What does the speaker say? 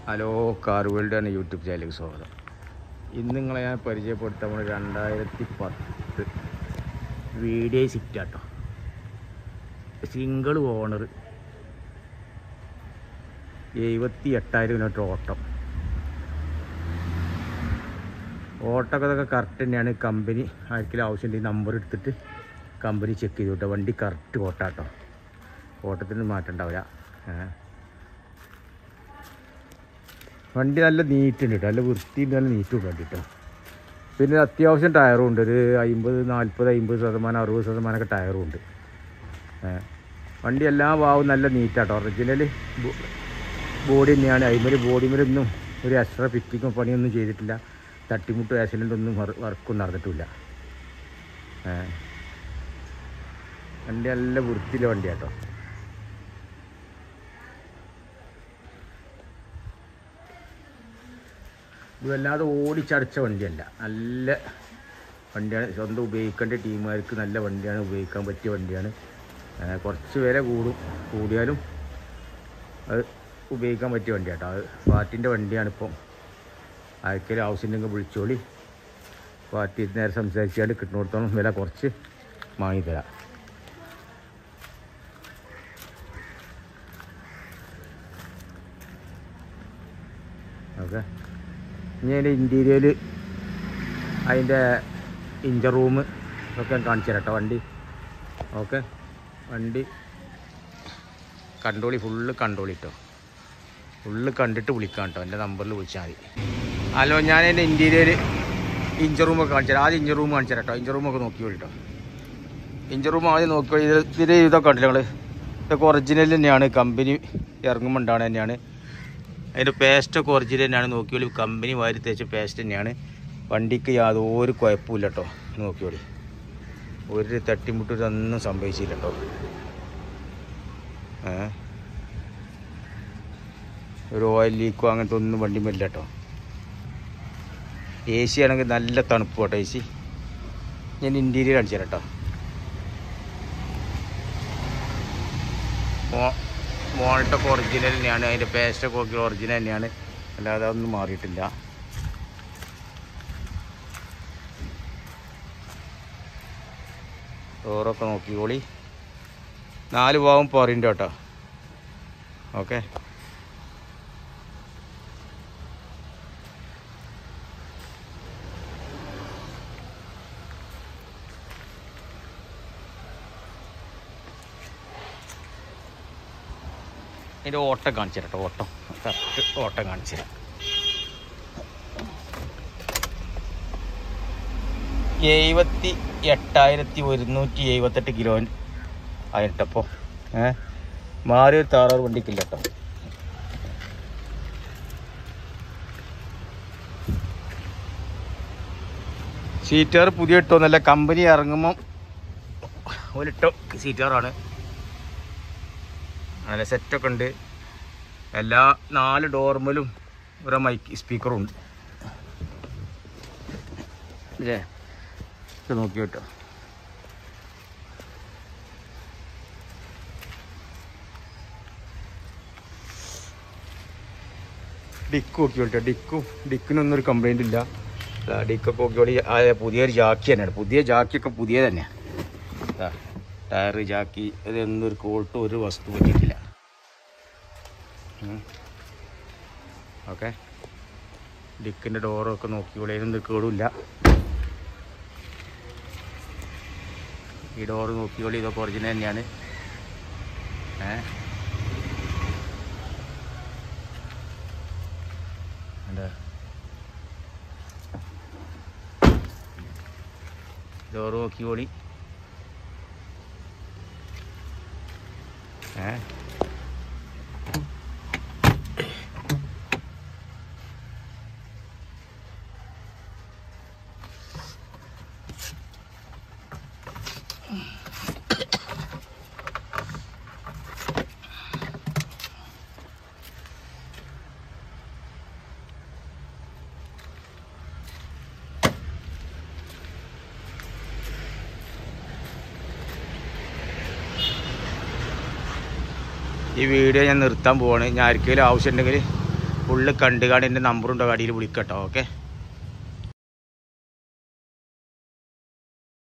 Hello car world എന്ന YouTube ചാനലിലേക്ക് സ്വാഗതം ഇന്ന് നിങ്ങളെ ഞാൻ പരിചയപ്പെടുത്താൻ പോണ രണ്ടായിരത്തി പത്ത് വീഡിയോ സിറ്റ് ആട്ടോ സിംഗിൾ ഓണർ എഴുപത്തി എട്ടായിരം കിലോമീറ്റർ ഓട്ടം ഓട്ടമൊക്കെ ഇതൊക്കെ കറക്റ്റ് തന്നെയാണ് കമ്പനി ആർക്കെങ്കിലും ആവശ്യമുണ്ടെങ്കിൽ നമ്പർ എടുത്തിട്ട് കമ്പനി ചെക്ക് ചെയ്തു കേട്ടോ വണ്ടി കറക്റ്റ് ഓട്ടാട്ടോ ഓട്ടത്തിന് മാറ്റം ഉണ്ടാവില്ല ഏഹ് വണ്ടി നല്ല നീറ്റുണ്ട് കേട്ടോ നല്ല വൃത്തിയുണ്ട് നല്ല നീറ്റുണ്ട് വണ്ടി കേട്ടോ പിന്നെ അത്യാവശ്യം ടയറും ഉണ്ട് ഒരു അമ്പത് നാൽപ്പത് അമ്പത് ശതമാനം അറുപത് ശതമാനമൊക്കെ ടയറും ഉണ്ട് ഏ. വണ്ടി എല്ലാ ഭാവവും നല്ല നീറ്റാട്ടോ ഒറിജിനൽ ബോഡി തന്നെയാണ് അതിമേൽ ബോഡിമേലൊന്നും ഒരു എക്സ്ട്രാ ഫിറ്റിങ്ങോ പണിയൊന്നും ചെയ്തിട്ടില്ല തട്ടിമുട്ട് ആക്സിഡൻ്റ് ഒന്നും വർക്കും നടന്നിട്ടില്ല ഏ. വണ്ടി നല്ല വൃത്തിയിലെ വണ്ടിയാട്ടോ ഇത് വല്ലാതെ ഓടിച്ചടച്ച വണ്ടിയല്ല നല്ല വണ്ടിയാണ് സ്വന്തം ഉപയോഗിക്കേണ്ട ടീമുകാർക്ക് നല്ല വണ്ടിയാണ് ഉപയോഗിക്കാൻ പറ്റിയ വണ്ടിയാണ് ആ, കുറച്ച് വില കൂടും കൂടിയാലും അത് ഉപയോഗിക്കാൻ പറ്റിയ വണ്ടിയാട്ടോ അത് പാർട്ടിൻ്റെ വണ്ടിയാണ് ഇപ്പം ആർക്കെങ്കിലും ആവശ്യമുണ്ടെങ്കിൽ വിളിച്ചോളി പാർട്ടി നേരെ സംസാരിച്ചാൽ കിട്ടുന്നിടത്തോളം വില കുറച്ച് വാങ്ങിത്തരാം ഓക്കെ ഇനി അതിൻ്റെ ഇൻറ്റീരിയൽ അതിൻ്റെ ഇഞ്ചർ റൂം ഒക്കെ ഞാൻ കാണിച്ചു തരാം കേട്ടോ വണ്ടി ഓക്കെ വണ്ടി കണ്ടോളി ഫുള്ള് കണ്ടോളി കേട്ടോ ഫുള്ള് കണ്ടിട്ട് വിളിക്കാം കേട്ടോ എൻ്റെ നമ്പറിൽ വിളിച്ചാൽ മതി ഹലോ ഞാൻ എൻ്റെ ഇൻറ്റീരിയൽ ഇഞ്ചർ റൂമൊക്കെ കാണിച്ചു തരാം ആദ്യം ഇഞ്ചർ റൂം കാണിച്ചു തരാം കേട്ടോ ഇഞ്ചർ റൂമൊക്കെ നോക്കി കേട്ടോ ഇഞ്ചർ റൂം ആദ്യം നോക്കി ഇത് ഇതിൽ ഇതൊക്കെ ഉണ്ടല്ലോ നിങ്ങൾ ഇതൊക്കെ ഒറിജിനൽ തന്നെയാണ് കമ്പനി ഇറങ്ങുമ്പോൾ ഉണ്ടാണ് തന്നെയാണ് അതിൻ്റെ പേസ്റ്റൊക്കെ ഒറിജിനൽ തന്നെയാണ് നോക്കിയോളി കമ്പനി വാരി തേച്ച പേസ്റ്റ് തന്നെയാണ് വണ്ടിക്ക് യാതൊരു കുഴപ്പമില്ല കേട്ടോ നോക്കിയോളി ഒരു തട്ടിമുട്ടൊന്നും സംഭവിച്ചില്ല കേട്ടോ ഏ ഒരു ഓയിൽ ലീക്കോ അങ്ങനത്തെ ഒന്നും വണ്ടി വരില്ല കേട്ടോ എ സി ആണെങ്കിൽ നല്ല തണുപ്പ് കേട്ടോ എ സി ഞാൻ ഇൻറ്റീരിയർ കാണിച്ചു തരാം കേട്ടോ മോ മോൾട്ടൊക്കെ ഒറിജിനൽ തന്നെയാണ് അതിൻ്റെ പേസ്റ്റൊക്കെ ഒക്കെ ഒറിജിനൽ തന്നെയാണ് അല്ലാതെ അതൊന്നും മാറിയിട്ടില്ല ഡോറൊക്കെ നോക്കിക്കോളി നാല് ഭാഗം പോറിൻ്റെ കേട്ടോ ഓക്കെ അതിൻ്റെ ഓട്ടം കാണിച്ചു തരാം കേട്ടോ ഓട്ടം കറക്റ്റ് ഓട്ടം കാണിച്ചു തരാം എഴുപത്തി എട്ടായിരത്തി ഒരുന്നൂറ്റി എഴുപത്തെട്ട് കിലോ ആയിട്ടപ്പോൾ ഏ മാറി ഒരു താറാറ് വണ്ടിക്കില്ല കേട്ടോ സീറ്റാർ പുതിയ ഇട്ടോന്നല്ല കമ്പനി ഇറങ്ങുമ്പം ഒരിട്ടോ സീറ്റാറാണ് നല്ല സെറ്റൊക്കെ ഉണ്ട് എല്ലാ നാല് ഡോർമലും ഒരു മൈക്ക് സ്പീക്കറും ഉണ്ട് ഇല്ലേ ഇത് നോക്കി കേട്ടോ ഡിക്ക് നോക്കി കേട്ടോ ഡിക്കും ഡിക്കിനൊന്നും ഒരു കംപ്ലൈൻ്റ് ഇല്ല ദാ ഡിക്കൊക്കെ നോക്കിയോളി ആ പുതിയൊരു ജാക്കി തന്നെയാണ് പുതിയ ജാക്കിയൊക്കെ പുതിയ തന്നെയാണ് ദാ ടയറ് ജാക്കി ഇതൊന്നും ഒരു കോൾട്ടും ഒരു വസ്തു പറ്റിയിട്ടില്ല ഓക്കെ ഡിക്കിൻ്റെ ഡോറൊക്കെ നോക്കിയോളി അതിനൊന്നും കേടില്ല ഈ ഡോറ് നോക്കിയോളി ഇതൊക്കെ ഒറിജിനൽ തന്നെയാണ് ഏ എന്താ ഡോറ് നോക്കിയോളി ഏ ഈ വീഡിയോ ഞാൻ നിർത്താൻ പോവാണ് ഞാൻ ആർക്കെങ്കിലും ആവശ്യമുണ്ടെങ്കിൽ ഫുള്ള് കണ്ടുകാണ്ട് എൻ്റെ നമ്പറുണ്ടോ കടയിൽ വിളിക്കട്ടോ ഓക്കെ